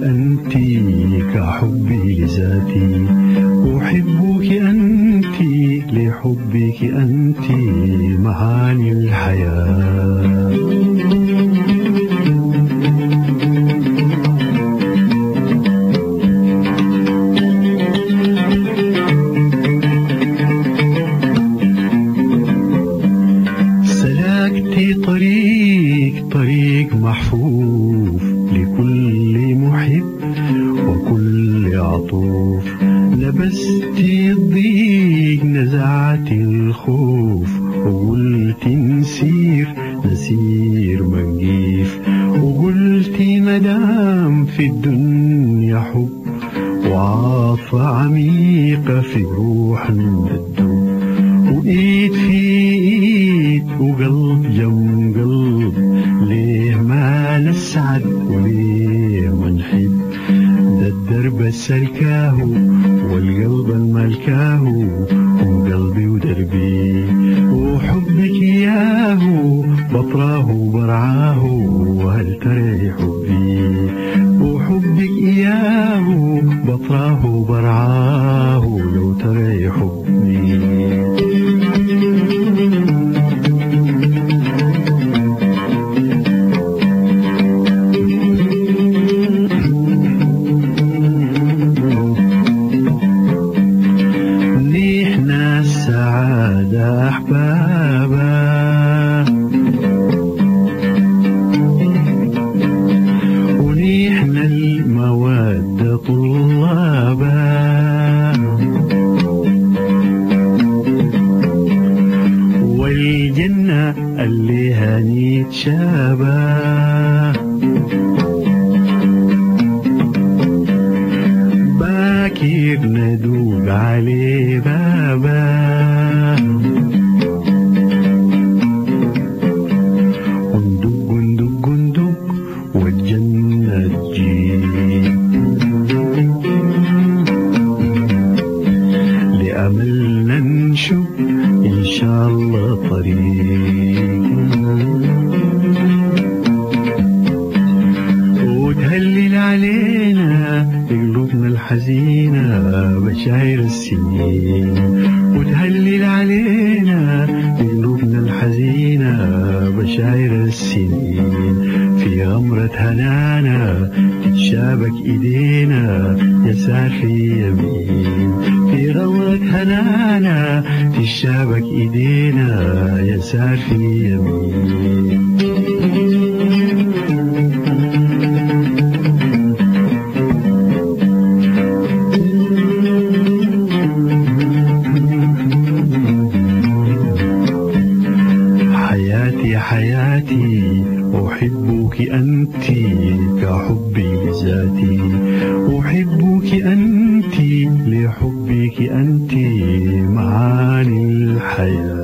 أنت كحبي لذاتي أحبك أنت لحبك أنت معاني الحياة سلكت طريق طريق محفوف لكل محب وكل عطوف لبست الضيق نزعت الخوف وقلت نسير نسير منجيف وقلت مدام في الدنيا حب وعاطفة عميقة في روح الدم وإيد في إيد وقلب جم قلب ليه ما نسعد وليه ما نحب ده الدرب السلكاه والقلب الملكاه هم قلبي ودربي وحبك إياه بطراه برعاه وهل ترى حبي وحبك إياه بطراه برعاه لو ترى حبي نحن السعادة أحبابا ونحن المودة طلابا والجنة اللي هنيت شابا باكر ندوب عليه بابا وندق وندق وندق والجنة تجيب لأملنا نشوف إن شاء الله طريق وتهلل علينا بقلوبنا الحزينة بشاير السنين وتهلل علينا بقلوبنا الحزينة بشاير السنين في غمرة هنانا تتشابك ايدينا يسار في يمين في غمرة هنانا تتشابك ايدينا يسار في يمين حياتي حياتي أحبك أنت كحبي لذاتي أحبك أنت لحبك أنت معاني الحياة